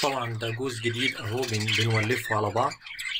طبعا ده جوز جديد اهو بن- بنولفه على بعض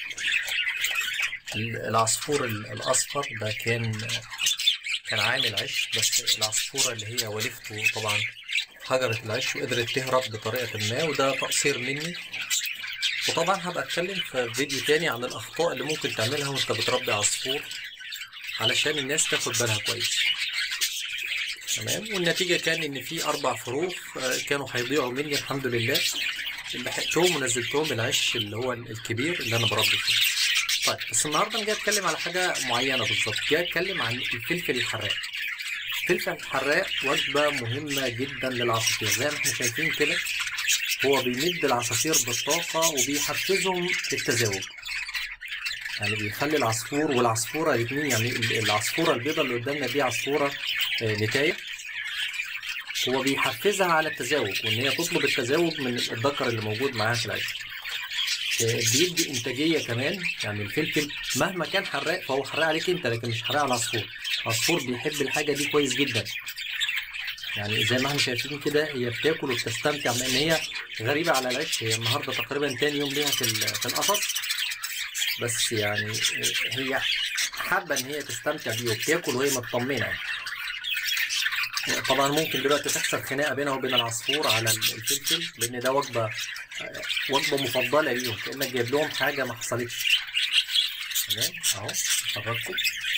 ال- العصفور ال- الاصفر ده كان كان عامل عش بس العصفورة اللي هي ولفته طبعا هجرت العش وقدرت تهرب بطريقة ما وده تقصير مني وطبعا هبقى اتكلم في فيديو تاني عن الاخطاء اللي ممكن تعملها وانت بتربي عصفور علشان الناس تاخد بالها كويس تمام والنتيجة كان ان في اربع فروخ آه، كانوا هيضيعوا مني الحمد لله لحقتهم ونزلتهم العش اللي هو الكبير اللي انا بربي فيه طيب بس النهارده انا جاي اتكلم على حاجة معينة بالظبط جاي اتكلم عن الفلفل الحراق الفلفل الحراق وجبة مهمة جدا للعصافير زي ما احنا شايفين كده هو بيمد العصافير بالطاقة وبيحفزهم للتزاوج يعني بيخلي العصفور والعصفورة الاثنين يعني ال- العصفورة البيضاء اللي قدامنا دي عصفورة آه، نتاية هو بيحفزها على التزاوج وان هي تطلب التزاوج من الذكر اللي موجود معاها في العيش آه، بيدي انتاجية كمان يعني الفلفل مهما كان حراق فهو حراق عليك انت لكن مش حراق على العصفور العصفور بيحب الحاجة دي كويس جدا يعني زي ما احنا شايفين كده هي بتاكل وبتستمتع مع ان هي غريبة على العيش هي النهاردة تقريبا تاني يوم ليها في ال- في القفص بس يعني هي حابة ان هي تستمتع بيه وبتاكل وهي مطمنة يعني. طبعا ممكن دلوقتي تحصل خناقة بينها وبين العصفور على الفلفل لان ده وجبة وجبة مفضلة ليهم كأنك جايب لهم حاجة ما حصلتش تمام اهو حضراتكم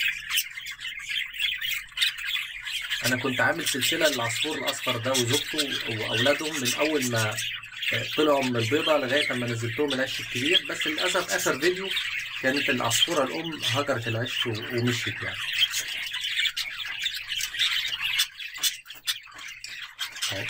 انا كنت عامل سلسله للعصفور الاصفر ده وزوجته واولادهم من اول ما طلعوا من البيضه لغايه ما نزلتهم العش الكبير بس للاسف اخر فيديو كانت العصفوره الام هجرت العش و- ومشيت يعني أهو.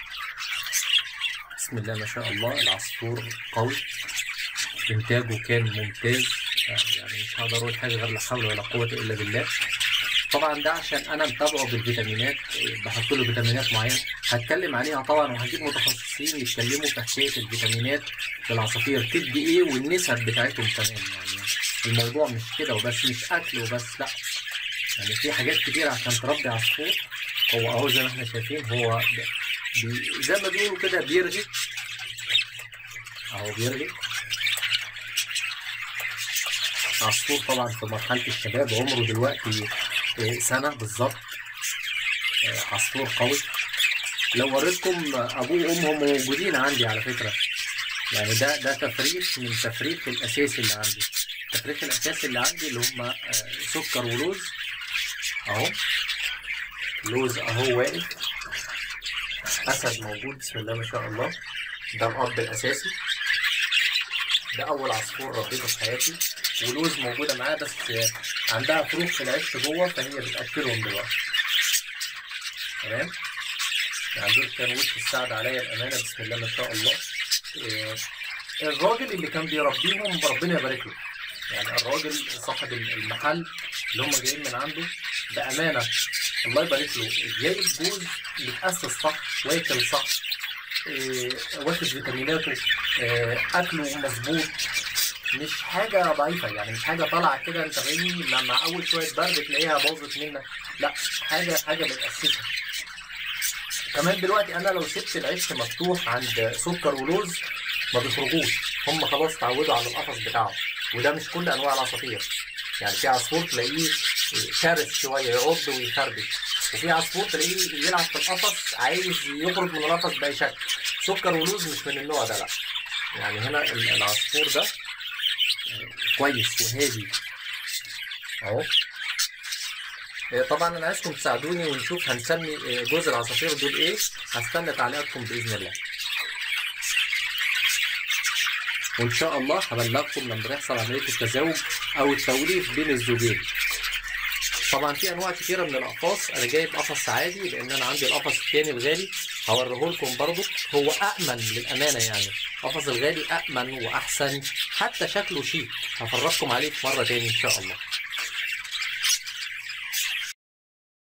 بسم الله ما شاء الله العصفور قوي انتاجه كان ممتاز يعني مش هقدر اقول حاجه غير لا حول ولا قوه الا بالله طبعا ده عشان انا متابعه بالفيتامينات إيه، بحط له فيتامينات معينه هتكلم عليها طبعا وهجيب متخصصين يتكلموا في حكايه الفيتامينات للعصافير تدي ايه والنسب بتاعتهم كمان يعني الموضوع مش كده وبس مش اكل وبس لا يعني في حاجات كتير عشان تربي عصفور هو اهو زي ما احنا شايفين هو بي زي ما بيقولوا كده بيرغي اهو بيرغي عصفور طبعا في مرحلة الشباب عمره دلوقتي آه، سنة بالظبط آه، عصفور قوي لو وريتكم أبوه وأمه موجودين عندي على فكرة يعني ده ده تفريخ من تفريخ الأساسي اللي عندي التفريخ الأساسي اللي عندي اللي هم آه، سكر ولوز أهو لوز أهو واقف أسد موجود بسم الله ما شاء الله ده الأب الأساسي ده أول عصفور ربيته في حياتي ولوز موجودة معاه بس عندها فروخ في العش جوه فهي بتأكلهم دلوقتي تمام يعني دول كانوا وش السعد عليا الأمانة بسم الله ما شاء الله إيه، الراجل اللي كان بيربيهم ربنا يبارك له يعني الراجل صاحب المحل اللي هم جايين من عنده بأمانة الله يبارك له جايب جوز متأسس صح واكل صح إيه، واخد فيتاميناته إيه، أكله مظبوط مش حاجة ضعيفة يعني مش حاجة طالعة كده انت فاهمني مع, مع أول شوية برد تلاقيها باظت منك لا حاجة حاجة متأسسة كمان دلوقتي أنا لو سبت العش مفتوح عند سكر ولوز ما بيخرجوش هم خلاص اتعودوا على القفص بتاعه وده مش كل أنواع العصافير يعني في عصفور تلاقيه شرس شوية يعض ويخربش وفي عصفور تلاقيه يلعب في القفص عايز يخرج من القفص بأي شكل سكر ولوز مش من النوع ده لا يعني هنا ال- العصفور ده كويس وهادي اهو آه، طبعا انا عايزكم تساعدوني ونشوف هنسمي آه، جوز العصافير دول ايه هستنى تعليقاتكم باذن الله وان شاء الله هبلغكم لما يحصل عمليه التزاوج او التوليف بين الزوجين طبعا في انواع كتيره من الاقفاص انا جايب قفص عادي لان انا عندي القفص التاني الغالي هوريه لكم برضو هو امن للامانه يعني قفص الغالي امن واحسن حتى شكله شيك هفرجكم عليه في مره تاني ان شاء الله